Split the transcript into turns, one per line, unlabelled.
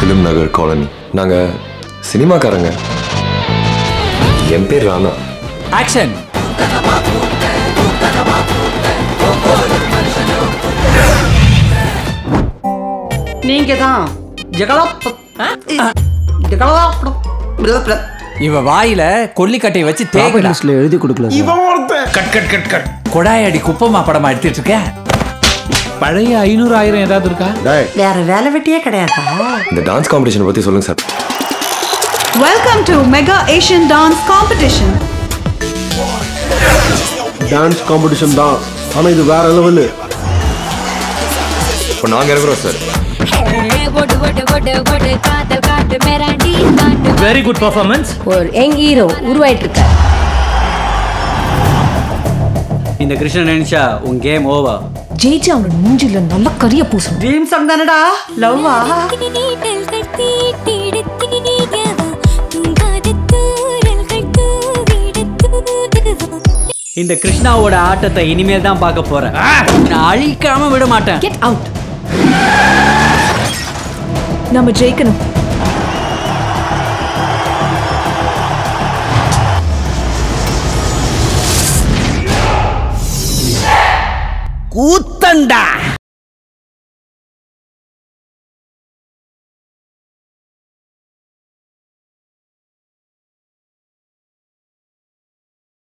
Film நகர் colony நாங்கள் சினிமாக்காரங்க என் பேர் Rana
action
நீங்க தான்
இவ வாயில கொல்லிக்கட்டையை வச்சு தேக்கடா
லிஸ்ட்ல எழுதி கொடுக்கல sir.
Cut cut cut cut
கொடாயடி குப்பமா படமா எடுத்துட்டு இருக்க
பழைய ஐநூறு ஆயிரம் ஏதாவது இருக்கா
வேற வேலை வெட்டியே கிடையாதா
இந்த டான்ஸ் காம்படிஷனை பற்றி சொல்லுங்கள் sir
Welcome to Mega Asian Dance Competition.
Dance competition தான் ஆனா இது வேற லெவலு
இப்போ நாங்கள் இருக்கிறோம் சார்
ஓடு ஓடு ஓடு ஓடு காதல் காட்டு மிராண்டி காட்டு
வெரி குட் பர்ஃபார்மன்ஸ்
ஒரு யங் ஹீரோ உருவாயிட்டு இருக்கார்
இந்த கிருஷ்ணன் நினைச்சா உன் கேம் ஓவா
ஜெயிச்சு அவனோட மூஞ்சில நல்ல கரிய பூசணும்
ட்ரீம் சாங் தானடா லவ்வா
இந்த கிருஷ்ணாவோட ஆட்டத்தை இனிமேல் தான் பார்க்க போறேன் நான் அழிக்காம விட மாட்டேன்
கெட் அவுட் நம்ம ஜெயிக்கணும்
கூத்தண்டா